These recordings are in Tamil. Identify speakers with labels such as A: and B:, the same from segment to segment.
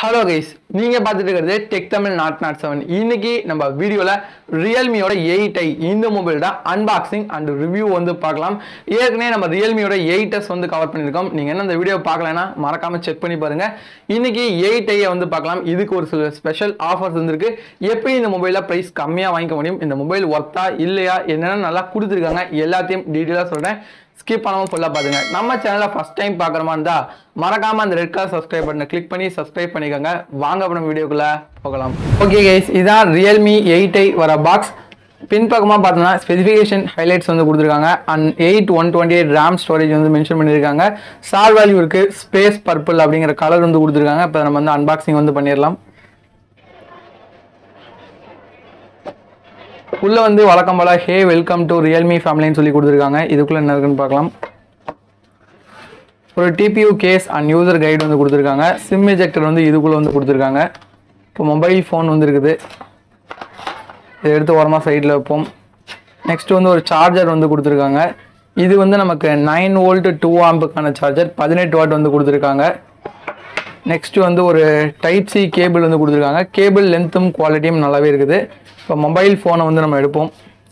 A: ஹலோ கைஸ் நீங்க பார்த்துட்டு இருக்கிறது tech Tamil naught naught seven இன்னைக்கு நம்ம வீடியோல ரியல்மியோட எயிட் ஐ இந்த மொபைலோட அன்பாக்சிங் அண்ட் ரிவ்யூ வந்து பார்க்கலாம் ஏற்கனவே நம்ம ரியல்மியோட எயிட் எஸ் வந்து கவர் பண்ணியிருக்கோம் நீங்க என்ன இந்த வீடியோ பார்க்கலன்னா மறக்காம செக் பண்ணி பாருங்க இன்னைக்கு எயிட் ஐயை வந்து பார்க்கலாம் இதுக்கு ஒரு சில ஸ்பெஷல் ஆஃபர்ஸ் வந்திருக்கு எப்படி இந்த மொபைலில் ப்ரைஸ் கம்மியாக வாங்கிக்க முடியும் இந்த மொபைல் ஒர்த்தா இல்லையா என்னென்ன நல்லா கொடுத்துருக்காங்க எல்லாத்தையும் டீட்டெயிலாக சொல்கிறேன் ஸ்கிப் பண்ணாமல் ஃபுல்லாக பாருங்க நம்ம சேனலை ஃபஸ்ட் டைம் பார்க்குற மாதிரி இருந்தால் மறக்காம அந்த ரெட் கலர் சப்ஸ்கிரைப் பட்டனை கிளிக் பண்ணி சப்ஸ்கிரைப் பண்ணிக்கோங்க வாங்க அப்புறம் வீடியோக்குள்ளே போகலாம் ஓகே கைஸ் இதான் ரியல்மி எயிட் ஐ வர பாக்ஸ் பின்பக்கமாக பார்த்தோம்னா ஸ்பெசிஃபிகேஷன் ஹைலைட்ஸ் வந்து கொடுத்துருக்காங்க and eight one twenty eight RAM storage வந்து மென்ஷன் பண்ணியிருக்காங்க ஸ்டார் வேல்யூ இருக்குது ஸ்பேஸ் பர்பிள் அப்படிங்கிற கலர் வந்து கொடுத்துருக்காங்க இப்போ நம்ம வந்து அன்பாக்சிங் வந்து பண்ணிடலாம் உள்ள வந்து வழக்கம் போல ஹே வெல்கம் டு ரியல்மி ஃபேமிலின்னு சொல்லி கொடுத்துருக்காங்க இதுக்குள்ள என்ன இருக்குன்னு பார்க்கலாம் ஒரு TPU case and user guide வந்து கொடுத்துருக்காங்க சிம் எஜெக்டர் வந்து இதுக்குள்ள வந்து கொடுத்துருக்காங்க இப்போ மொபைல் ஃபோன் வந்து இருக்குது இதை எடுத்து ஓரமாக சைடில் வைப்போம் நெக்ஸ்ட் வந்து ஒரு சார்ஜர் வந்து கொடுத்துருக்காங்க இது வந்து நமக்கு நைன் வோல்ட் டூ ஆம்புக்கான சார்ஜர் பதினெட்டு வாட் வந்து கொடுத்துருக்காங்க நெக்ஸ்ட் வந்து ஒரு டைப் சி கேபிள் வந்து கொடுத்துருக்காங்க கேபிள் லென்த்தும் குவாலிட்டியும் நல்லாவே இருக்குது இப்போ மொபைல் ஃபோனை வந்து நம்ம எடுப்போம்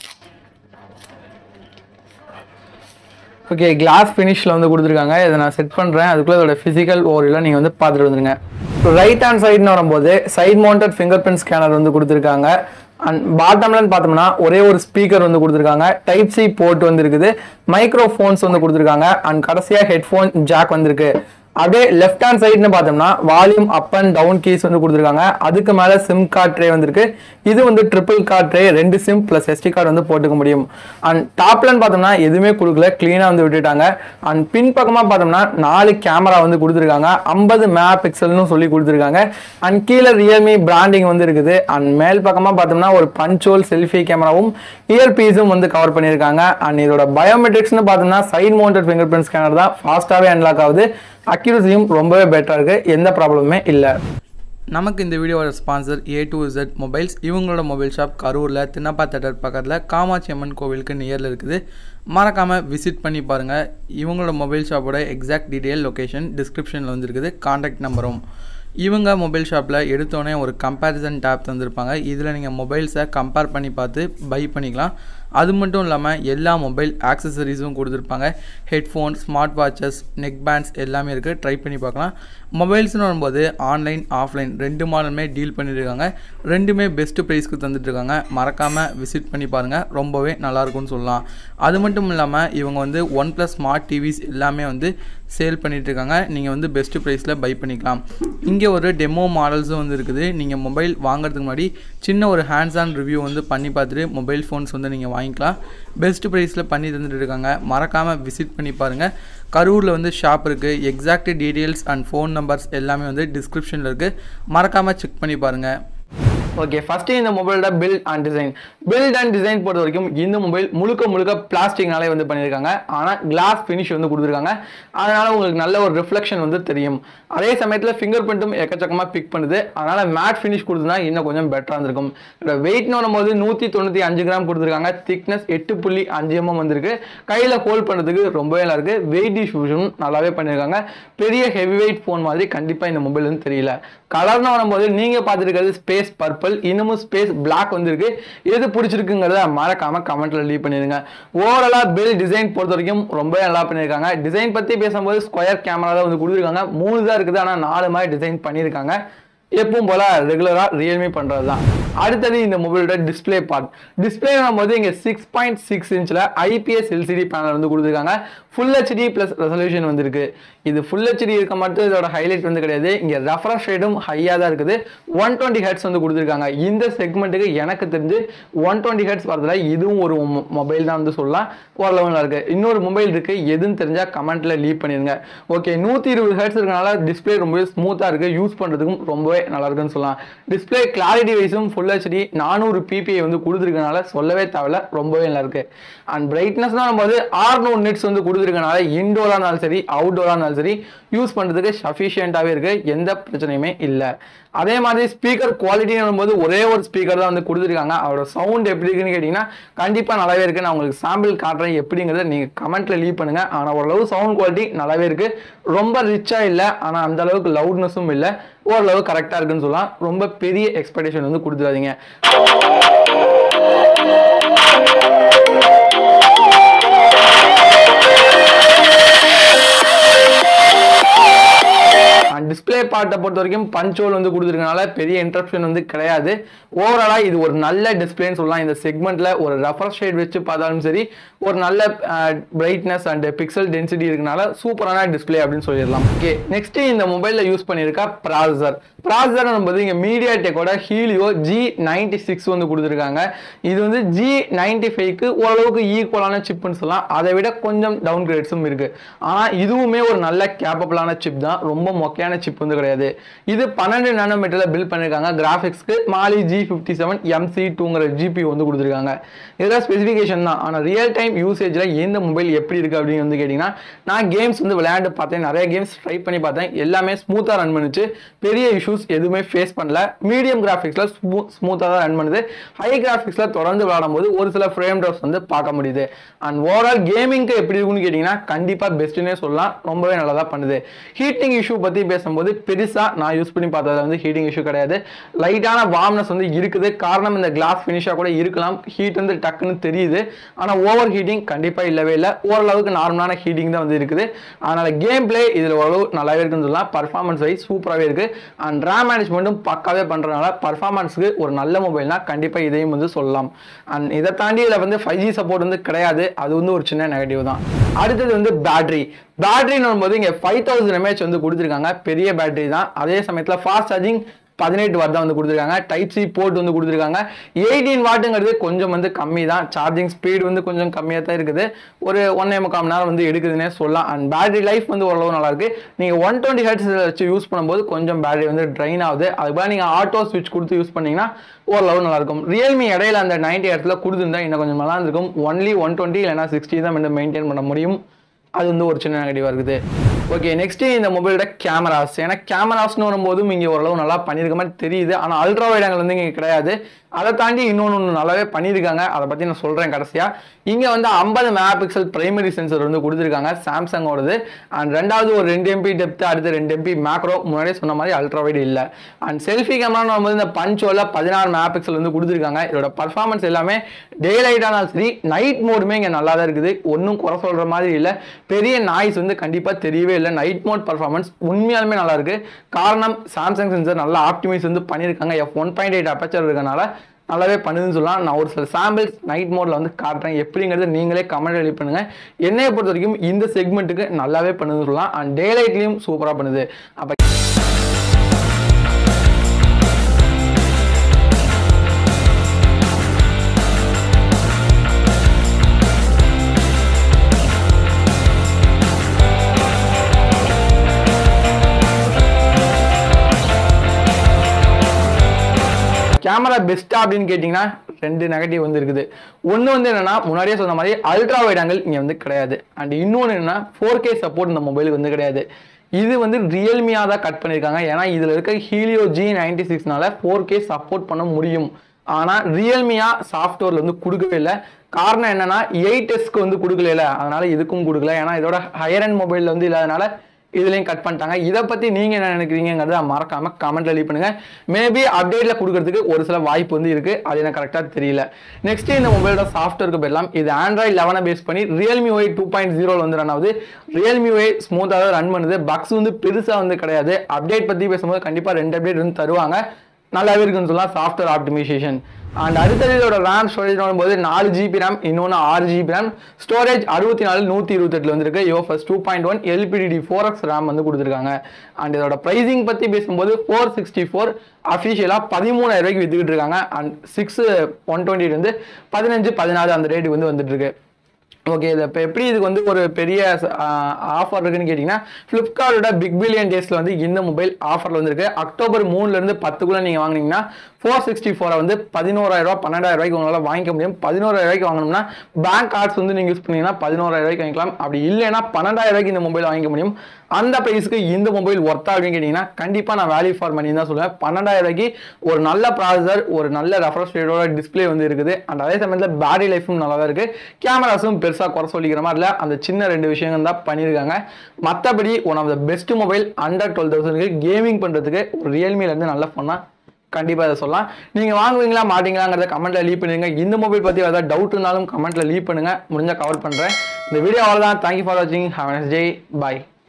A: ஓகே கிளாஸ் ஃபினிஷில் வந்து கொடுத்துருக்காங்க இதை நான் செட் பண்ணுறேன் அதுக்குள்ளே இதோட ஃபிசிக்கல் ஓரில் நீங்கள் வந்து பார்த்துட்டு வந்துருங்க ரைட் ஹேண்ட் சைடுன்னு வரும்போது side mounted fingerprint scanner வந்து கொடுத்துருக்காங்க அண்ட் பாட்டம்லன்னு பார்த்தோம்னா ஒரே ஒரு ஸ்பீக்கர் வந்து கொடுத்துருக்காங்க டைப் சி போர்ட் வந்து இருக்குது மைக்ரோஃபோன்ஸ் வந்து கொடுத்துருக்காங்க அண்ட் கடைசியாக ஹெட்ஃபோன் ஜாக் வந்திருக்கு அப்படியே லெஃப்ட் ஹேண்ட் சைடுன்னு பார்த்தோம்னா volume up and down keys வந்து கொடுத்துருக்காங்க அதுக்கு மேலே சிம் கார்ட் ட்ரே வந்திருக்கு இது வந்து ட்ரிபிள் கார்ட் ட்ரே ரெண்டு சிம் ப்ளஸ் எஸ்டி கார்டு வந்து போட்டுக்க முடியும் அண்ட் டாப்லன்னு பார்த்தோம்னா எதுவுமே கொடுக்கல க்ளீனாக வந்து விட்டுட்டாங்க அண்ட் பின் பக்கமாக பார்த்தோம்னா நாலு கேமரா வந்து கொடுத்துருக்காங்க ஐம்பது மெகா பிக்சல்னு சொல்லி கொடுத்துருக்காங்க அண்ட் கீழே ரியல்மி பிராண்டிங் வந்து இருக்குது அண்ட் மேல் பக்கமாக பார்த்தோம்னா ஒரு பஞ்சோல் செல்ஃபி கேமராவும் இயர் பீஸும் வந்து கவர் பண்ணியிருக்காங்க அண்ட் இதோட பயோமெட்ரிக்ஸ்னு பார்த்தோம்னா side mounted fingerprint scanner தான் ஃபாஸ்ட்டாகவே அன்லாக் ஆகுது அக்யூரசியும் ரொம்பவே பெட்டராக இருக்குது எந்த ப்ராப்ளமுமே இல்லை
B: நமக்கு இந்த வீடியோவோட sponsor A to Z mobiles இவங்களோட மொபைல் ஷாப் கரூரில் தின்னப்பா தேட்டர் பக்கத்தில் காமாட்சி அம்மன் கோவிலுக்கு நியரில் இருக்குது மறக்காமல் விசிட் பண்ணி பாருங்கள் இவங்களோட மொபைல் ஷாப்போட எக்ஸாக்ட் டீட்டெயில் லொக்கேஷன் டிஸ்கிரிப்ஷனில் வந்துருக்குது காண்டாக்ட் நம்பரும் இவங்க மொபைல் ஷாப்பில் எடுத்தோடனே ஒரு கம்பேரிசன் டேப் தந்திருப்பாங்க இதில் நீங்கள் மொபைல்ஸை கம்பேர் பண்ணி பார்த்து பை பண்ணிக்கலாம் அது மட்டும் இல்லாமல் எல்லா மொபைல் ஆக்சசரிஸும் கொடுத்துருப்பாங்க headphone smart watches neck bands எல்லாமே இருக்குது ட்ரை பண்ணி பார்க்கலாம் மொபைல்ஸ்னு வரும்போது ஆன்லைன் ஆஃப்லைன் ரெண்டு மாடலுமே டீல் பண்ணியிருக்காங்க ரெண்டுமே பெஸ்ட்டு ப்ரைஸ்க்கு தந்துட்டுருக்காங்க மறக்காமல் விசிட் பண்ணி பாருங்கள் ரொம்பவே நல்லாயிருக்கும்னு சொல்லலாம் அது மட்டும் இல்லாமல் இவங்க வந்து ஒன் ப்ளஸ் ஸ்மார்ட் டிவிஸ் எல்லாமே வந்து சேல் பண்ணிகிட்ருக்காங்க நீங்கள் வந்து பெஸ்ட்டு ப்ரைஸில் பை பண்ணிக்கலாம் இங்கே ஒரு டெமோ மாடல்ஸும் வந்து இருக்குது நீங்கள் மொபைல் வாங்குறதுக்கு முன்னாடி சின்ன ஒரு ஹேண்ட்ஸ் ஆன் ரிவ்யூ வந்து பண்ணி பார்த்துட்டு மொபைல் ஃபோன்ஸ் வந்து நீங்கள் வாங்கிக்கலாம் பெஸ்ட் ப்ரைஸில் பண்ணி தந்துட்டு இருக்காங்க மறக்காமல் விசிட் பண்ணி பாருங்கள் கரூரில் வந்து ஷாப் இருக்குது exact details and phone numbers எல்லாமே வந்து டிஸ்கிரிப்ஷனில் இருக்குது மறக்காமல் செக் பண்ணி பாருங்கள்
A: ஓகே ஃபர்ஸ்ட் இந்த மொபைலோட build and design build and design பொறுத்த வரைக்கும் இந்த மொபைல் முழுக்க முழுக்க பிளாஸ்டிக்னாலே வந்து பண்ணியிருக்காங்க ஆனால் கிளாஸ் ஃபினிஷ் வந்து கொடுத்துருக்காங்க அதனால உங்களுக்கு நல்ல ஒரு ரிஃப்ளெக்ஷன் வந்து தெரியும் அதே சமயத்தில் ஃபிங்கர் பிரிண்ட்டும் எக்கச்சக்கமாக பிக் பண்ணுது அதனால மேட் ஃபினிஷ் கொடுத்தா இன்னும் கொஞ்சம் பெட்டராக இருந்திருக்கும் இதோட வெயிட்னு வரும்போது நூற்றி தொண்ணூற்றி அஞ்சு கிராம் கொடுத்துருக்காங்க திக்னஸ் எட்டு புள்ளி அஞ்சு எம்எம் வந்திருக்கு கையில் ஹோல்ட் பண்ணுறதுக்கு ரொம்பவே நல்லா இருக்கு வெயிட் டிஸ்ட்ரிபியூஷன் நல்லாவே பண்ணியிருக்காங்க பெரிய ஹெவி வெயிட் ஃபோன் மாதிரி கண்டிப்பாக இந்த மொபைல் வந்து தெரியல கலர்னு வரும்போது நீங்கள் பார்த்துருக்கிறது ஸ்பேஸ் பர்பிள் இன்னமும் ஸ்பேஸ் பிளாக் வந்திருக்கு எது பிடிச்சிருக்குங்கிறத மறக்காம கமெண்ட்ல லீவ் பண்ணிடுங்க ஓவராலா பில் டிசைன் பொறுத்த வரைக்கும் ரொம்ப நல்லா பண்ணியிருக்காங்க டிசைன் பத்தி பேசும்போது ஸ்கொயர் கேமரா தான் வந்து கொடுத்துருக்காங்க மூணு தான் இருக்குது ஆனால் நாலு மாதிரி டிசைன் பண்ணியிருக்காங்க எப்பவும் போல ரெகுலரா ரியல்மி பண்றது தான் அடுத்தது இந்த மொபைலோட டிஸ்பிளே பார்ட் டிஸ்பிளே போது இங்க சிக்ஸ் பாயிண்ட் சிக்ஸ் இன்ச்சில் ஐபிஎஸ் எல்சிடி பேனல் வந்து கொடுத்துருக்காங்க ஃபுல் ஹெச்டி ப்ளஸ் ரெசல்யூஷன் வந்திருக்கு இது ஃபுல் ஹெச்டி இருக்க மட்டும் இதோட ஹைலைட் வந்து கிடையாது இங்க ரெஃப்ரெஷ் ரேட்டும் ஹையாக தான் இருக்குது ஒன் டுவெண்ட்டி ஹெட்ஸ் வந்து கொடுத்துருக்காங்க இந்த செக்மெண்ட்டுக்கு எனக்கு தெரிஞ்சு ஒன் டுவெண்ட்டி ஹெட்ஸ் வரதுல இதுவும் ஒரு மொபைல் தான் வந்து சொல்லலாம் ஓரளவுல இருக்கு இன்னொரு மொபைல் இருக்கு எதுன்னு தெரிஞ்சா கமெண்ட்ல லீவ் பண்ணிருங்க ஓகே நூற்றி இருபது ஹெட்ஸ் இருக்கனால டிஸ்பிளே ரொம்பவே ஸ்மூத்தாக இருக்கு யூஸ் பண்ணுறதுக்கும் ரொம்பவே நல்லா இருக்குன்னு சொல்லலாம் டிஸ்பிளே கிளாரிட்டி வைஸும் ஃபுல் ஹெச்டி நானூறு பிபிஐ வந்து கொடுத்துருக்கனால சொல்லவே தேவையில்ல ரொம்பவே நல்லா இருக்கு அண்ட் பிரைட்னஸ் தான் போது ஆறுநூறு நிட்ஸ் வந்து கொடுத்துருக்கனால இன்டோராக இருந்தாலும் சரி அவுட்டோராக இருந்தாலும் சரி யூஸ் பண்ணுறதுக்கு சஃபிஷியண்ட்டாகவே இருக்குது எந்த பிரச்சனையுமே இல்லை அதே மாதிரி ஸ்பீக்கர் குவாலிட்டின்னு போது ஒரே ஒரு ஸ்பீக்கர் தான் வந்து கொடுத்துருக்காங்க அதோட சவுண்ட் எப்படி இருக்குன்னு கேட்டிங்கன்னா கண்டிப்பாக நல்லாவே இருக்குது நான் உங்களுக்கு சாம்பிள் காட்டுறேன் எப்படிங்கிறத நீங்கள் கமெண்ட்டில் லீவ் பண்ணுங்கள் ஆனால் ஓரளவு சவுண்ட் குவாலிட்டி நல்லாவே இருக்குது ரொம்ப ரிச்சாக இல்லை ஆனால் அந்த அளவுக்கு லவுட்னஸும் இல்லை ஓரளவு கரெக்டாக இருக்குன்னு சொல்லலாம் ரொம்ப பெரிய எக்ஸ்பெக்டேஷன் வந்து கொடுத்துடாதீங்க டிஸ்பிளே பார்ட்டை பொறுத்த வரைக்கும் பஞ்சோல் வந்து கொடுத்துருக்கனால பெரிய இன்ட்ரப்ஷன் வந்து கிடையாது ஓவராலாக இது ஒரு நல்ல டிஸ்பிளேன்னு சொல்லலாம் இந்த செக்மெண்ட்டில் ஒரு ரெஃபர் ஷேட் வச்சு பார்த்தாலும் சரி ஒரு நல்ல பிரைட்னஸ் அண்ட் பிக்சல் டென்சிட்டி இருக்கனால சூப்பரான டிஸ்பிளே அப்படின்னு சொல்லிடலாம் ஓகே நெக்ஸ்ட் இந்த மொபைலில் யூஸ் பண்ணியிருக்கா ப்ராசர் ப்ராசர் என்பது இங்கே மீடியா டெக்கோட ஹீலியோ ஜி நைன்டி சிக்ஸ் வந்து கொடுத்துருக்காங்க இது வந்து ஜி நைன்டி ஃபைவ்க்கு ஓரளவுக்கு ஈக்குவலான சிப்னு சொல்லலாம் அதை விட கொஞ்சம் டவுன் கிரேட்ஸும் இருக்குது ஆனால் இதுவுமே ஒரு நல்ல கேப்பபிளான சிப் தான் ரொம்ப மொக்கையான சிப் வந்து கிடையாது இது பன்னெண்டு நானோமீட்டரில் பில்ட் பண்ணியிருக்காங்க கிராஃபிக்ஸ்க்கு Mali G fifty seven MC டூங்கிற ஜிபி வந்து கொடுத்துருக்காங்க இதெல்லாம் ஸ்பெசிஃபிகேஷன் தான் ஆனால் ரியல் டைம் யூசேஜில் எந்த மொபைல் எப்படி இருக்குது அப்படின்னு வந்து கேட்டிங்கன்னா நான் கேம்ஸ் வந்து விளையாண்டு பார்த்தேன் நிறைய கேம்ஸ் ட்ரை பண்ணி பார்த்தேன் எல்லாமே ஸ்மூத்தாக ரன் பண்ணுச்சு பெரிய இஷ்யூஸ் எதுவுமே ஃபேஸ் பண்ணல மீடியம் கிராஃபிக்ஸில் ஸ்மூ ஸ்மூத்தாக தான் ரன் பண்ணுது ஹை கிராஃபிக்ஸில் தொடர்ந்து விளையாடும் போது ஒரு சில ஃப்ரேம் ட்ராப்ஸ் வந்து பார்க்க முடியுது அண்ட் ஓவரால் கேமிங்க்கு எப்படி இருக்குன்னு கேட்டிங்கன்னா கண்டிப்பாக பெஸ்ட்டுன்னே சொல்லலாம் ரொம்பவே நல்லா தான் பண்ணுது ஹீட்டிங் இஷ்யூ பற்றி பேசும்போது பெருசாக நான் யூஸ் பண்ணி பார்த்ததுல வந்து ஹீட்டிங் இஷ்யூ கிடையாது லைட்டான வார்ம்னஸ் வந்து இருக்குது காரணம் இந்த கிளாஸ் ஃபினிஷாக கூட இருக்கலாம் ஹீட் வந்து டக்குன்னு தெரியுது ஆனால் ஓவர் ஹீட்டிங் கண்டிப்பாக இல்லவே இல்லை ஓரளவுக்கு நார்மலான ஹீட்டிங் தான் வந்து இருக்குது அதனால் கேம் பிளே இதில் ஓரளவு நல்லாவே இருக்குன்னு சொல்லலாம் பர்ஃபார்மன்ஸ் வைஸ் சூப்பராகவே இருக்குது அண்ட் ரேம் மேனேஜ்மெண்ட்டும் பக்காவே பண்ணுறதுனால பர்ஃபார்மன்ஸுக்கு ஒரு நல்ல மொபைல்னா கண்டிப்பாக இதையும் வந்து சொல்லலாம் அண்ட் இதை தாண்டி இதில் வந்து ஃபைவ் ஜி சப்போர்ட் வந்து கிடையாது அது வந்து ஒரு சின்ன நெகட்டிவ் தான் அடுத்தது வந்து பேட்டரி பேட்டரின்னு போது இங்கே ஃபைவ் தௌசண்ட் எம்ஏஹெச் வந்து கொடுத்துருக்காங்க பெரிய பேட்டரி தான் அதே சமயத்தில் ஃபாஸ்ட் சார்ஜிங் பதினெட்டு வாட் தான் வந்து கொடுத்துருக்காங்க டைப் சி போர்ட் வந்து கொடுத்துருக்காங்க எயிட்டீன் வாட்டுங்கிறது கொஞ்சம் வந்து கம்மி தான் சார்ஜிங் ஸ்பீடு வந்து கொஞ்சம் கம்மியாக தான் இருக்குது ஒரு ஒன்றே முக்கால் மணி நேரம் வந்து எடுக்குதுன்னே சொல்லலாம் அண்ட் பேட்டரி லைஃப் வந்து ஓரளவு நல்லா இருக்கு நீங்கள் ஒன் டுவெண்ட்டி ஹெட்ஸ் வச்சு யூஸ் பண்ணும்போது கொஞ்சம் பேட்டரி வந்து ட்ரைன் ஆகுது அதுக்கு நீங்கள் ஆட்டோ ஸ்விட்ச் கொடுத்து யூஸ் பண்ணீங்கன்னா ஓரளவு நல்லா இருக்கும் ரியல்மி இடையில அந்த நைன்டி ஹெட்ஸ்ல கொடுத்துருந்தா இன்னும் கொஞ்சம் நல்லா இருந்திருக்கும் ஒன்லி ஒன் டுவெண்ட்டி இல்லைனா சிக்ஸ்டி தான் வந்து மெயின்டைன் பண்ண முடியும் அது வந்து ஒரு சின்ன நெகட்டிவாக இருக்குது ஓகே நெக்ஸ்ட் இந்த மொபைலோட கேமராஸ் ஏன்னா கேமராஸ்னு வரும்போதும் இங்கே ஓரளவு நல்லா பண்ணியிருக்க மாதிரி தெரியுது ஆனால் அல்ட்ரா வைடங்கள் வந்து இங்கே கிடையாது அதை தாண்டி இன்னொன்று ஒன்று நல்லாவே பண்ணியிருக்காங்க அதை பற்றி நான் சொல்கிறேன் கடைசியாக இங்கே வந்து ஐம்பது மெகா பிக்சல் பிரைமரி சென்சர் வந்து கொடுத்துருக்காங்க சாம்சங்கோடது அண்ட் ரெண்டாவது ஒரு ரெண்டு எம்பி டெப்த் அடுத்து ரெண்டு எம்பி மேக்ரோ முன்னாடியே சொன்ன மாதிரி அல்ட்ரா வைடு இல்லை அண்ட் செல்ஃபி கேமரான்னு வரும்போது இந்த பஞ்சோல பதினாறு மெகா பிக்சல் வந்து கொடுத்துருக்காங்க இதோட பர்ஃபார்மன்ஸ் எல்லாமே டே லைட்டானாலும் சரி நைட் மோடுமே இங்கே நல்லா தான் இருக்குது ஒன்றும் குறை சொல்கிற மாதிரி இல்லை பெரிய நாய்ஸ் வந்து கண்டிப்பாக தெரியவே இல்லை நைட் மோட் பர்ஃபார்மன்ஸ் உண்மையாலுமே நல்லா இருக்கு காரணம் சாம்சங் சென்சர் நல்லா ஆப்டிமைஸ் வந்து பண்ணியிருக்காங்க F one point eight aperture இருக்கனால நல்லாவே பண்ணுதுன்னு சொல்லலாம் நான் ஒரு சில சாம்பிள்ஸ் நைட் மோடில் வந்து காட்டுறேன் எப்படிங்கிறது நீங்களே கமெண்ட் எழுதி பண்ணுங்க என்னையை பொறுத்த வரைக்கும் இந்த செக்மெண்ட்டுக்கு நல்லாவே பண்ணுதுன்னு சொல்லலாம் அண்ட் டே லைட்லையும் சூப்பராக பண்ணுது அப்போ கேமரா பெஸ்ட்டா அப்படின்னு கேட்டிங்கன்னா ரெண்டு நெகட்டிவ் வந்து இருக்குது ஒன்று வந்து என்னன்னா முன்னாடியே சொன்ன மாதிரி அல்ட்ரா வைட் ஆங்கிள் இங்கே வந்து கிடையாது அண்ட் இன்னொன்று என்னன்னா ஃபோர் கே சப்போர்ட் இந்த மொபைலுக்கு வந்து கிடையாது இது வந்து ரியல்மியாக தான் கட் பண்ணியிருக்காங்க ஏன்னா இதில் இருக்க ஹீலியோ ஜி நைன்டி சிக்ஸ்னால ஃபோர் கே சப்போர்ட் பண்ண முடியும் ஆனால் ரியல்மியாக சாஃப்ட்வேர்ல வந்து கொடுக்கவே இல்லை காரணம் என்னன்னா எயிட் எஸ்க்கு வந்து கொடுக்கல அதனால இதுக்கும் கொடுக்கல ஏன்னா இதோட ஹையர் அண்ட் மொபைலில் வந்து இல்லாதனால இதுலையும் கட் பண்ணிட்டாங்க இதை பற்றி நீங்கள் என்ன நினைக்கிறீங்கிறத மறக்காம கமெண்ட்ல லீவ் பண்ணுங்க மேபி அப்டேட்டில் கொடுக்கறதுக்கு ஒரு சில வாய்ப்பு வந்து இருக்கு அது எனக்கு கரெக்டாக தெரியல நெக்ஸ்ட் இந்த மொபைலோட சாஃப்ட்வேருக்கு போயிடலாம் இது ஆண்ட்ராய்ட் லெவனை பேஸ் பண்ணி ரியல்மி ஒய் டூ பாயிண்ட் ஜீரோவில் வந்து ரன் ஆகுது ரியல்மி ஒய் ஸ்மூத்தாக தான் ரன் பண்ணுது பக்ஸ் வந்து பெருசாக வந்து கிடையாது அப்டேட் பற்றி பேசும்போது கண்டிப்பாக ரெண்டு அப்டேட் வந்து தருவாங்க நல்லாவே இருக்குன்னு சொல்லலாம் சாஃப்ட்வேர் ஆப்டிமைசேஷன் அண்ட் அடுத்தது இதோட ரேம் ஸ்டோரேஜ் வரும்போது நாலு ஜிபி ரேம் இன்னொன்று ஆறு ஜிபி ரேம் ஸ்டோரேஜ் அறுபத்தி நாலு நூற்றி இருபத்தெட்டில் வந்திருக்கு UFS two point one LPDDR four X RAM வந்து கொடுத்துருக்காங்க அண்ட் இதோட ப்ரைஸிங் பற்றி பேசும்போது ஃபோர் சிக்ஸ்டி ஃபோர் அஃபிஷியலாக பதிமூணாயிரம் ரூபாய்க்கு வித்துக்கிட்டு இருக்காங்க அண்ட் சிக்ஸ் ஒன் டுவெண்ட்டி வந்து பதினஞ்சு பதினாறு அந்த ரேட்டுக்கு வந்து வந்துட்டு இருக்கு ஓகே இது இப்போ எப்படி இதுக்கு வந்து ஒரு பெரிய ஆஃபர் இருக்குன்னு கேட்டிங்கன்னா ஃப்ளிப்கார்ட்டோட பிக் பில்லியன் டேஸில் வந்து இந்த மொபைல் ஆஃபரில் வந்துருக்கு அக்டோபர் மூணுலேருந்து பத்துக்குள்ளே நீங்கள் வாங்குனீங்கன்னா ஃபோர் சிக்ஸ்டி ஃபோரை வந்து பதினோராயிரரூவா பன்னெண்டாயிரம் ரூபாய்க்கு உங்களால் வாங்கிக்க முடியும் பதினோராயிரம் ரூபாய்க்கு வாங்கணும்னா பேங்க் கார்ட்ஸ் வந்து நீங்கள் யூஸ் பண்ணீங்கன்னா பதினோராயிரம் ரூபாய்க்கு வாங்கிக்கலாம் அப்படி இல்லைன்னா பன்னெண்டாயிரம் ரூபாய்க்கு இந்த மொபைல் வாங்கிக்க முடியும் அந்த ப்ரைஸ்க்கு இந்த மொபைல் ஒர்த்தா அப்படின்னு கேட்டிங்கன்னா கண்டிப்பாக நான் வேல்யூ ஃபார் மணி தான் சொல்லுவேன் பன்னெண்டாயிரம் ரூபாய்க்கு ஒரு நல்ல ப்ராசஸர் ஒரு நல்ல ரெஃப்ரெஷ் ரேட்டோட டிஸ்ப்ளே வந்து இருக்குது அண்ட் அதே சமயத்தில் பேட்டரி லைஃபும் நல்லா தான் இருக்குது கேமராஸும் பெருசாக குறை சொல்லிக்கிற மாதிரி இல்லை அந்த சின்ன ரெண்டு விஷயங்கள் தான் பண்ணியிருக்காங்க மற்றபடி one of the best mobile under twelve தௌசண்ட்க்கு கேமிங் பண்ணுறதுக்கு ஒரு ரியல்மிலேருந்து நல்ல ஃபோனாக கண்டிப்பாக இதை சொல்லலாம் நீங்கள் வாங்குவீங்களா மாட்டீங்களாங்கிறத கமெண்ட்டில் லீவ் பண்ணுங்க இந்த மொபைல் பற்றி ஏதாவது டவுட் இருந்தாலும் கமெண்ட்டில் லீவ் பண்ணுங்கள் முடிஞ்சால் கவர் பண்ணுறேன் இந்த வீடியோ அவ்வளோதான் தேங்க்யூ ஃபார் வாட்சிங் ஹாவ் நெஸ் டே பாய்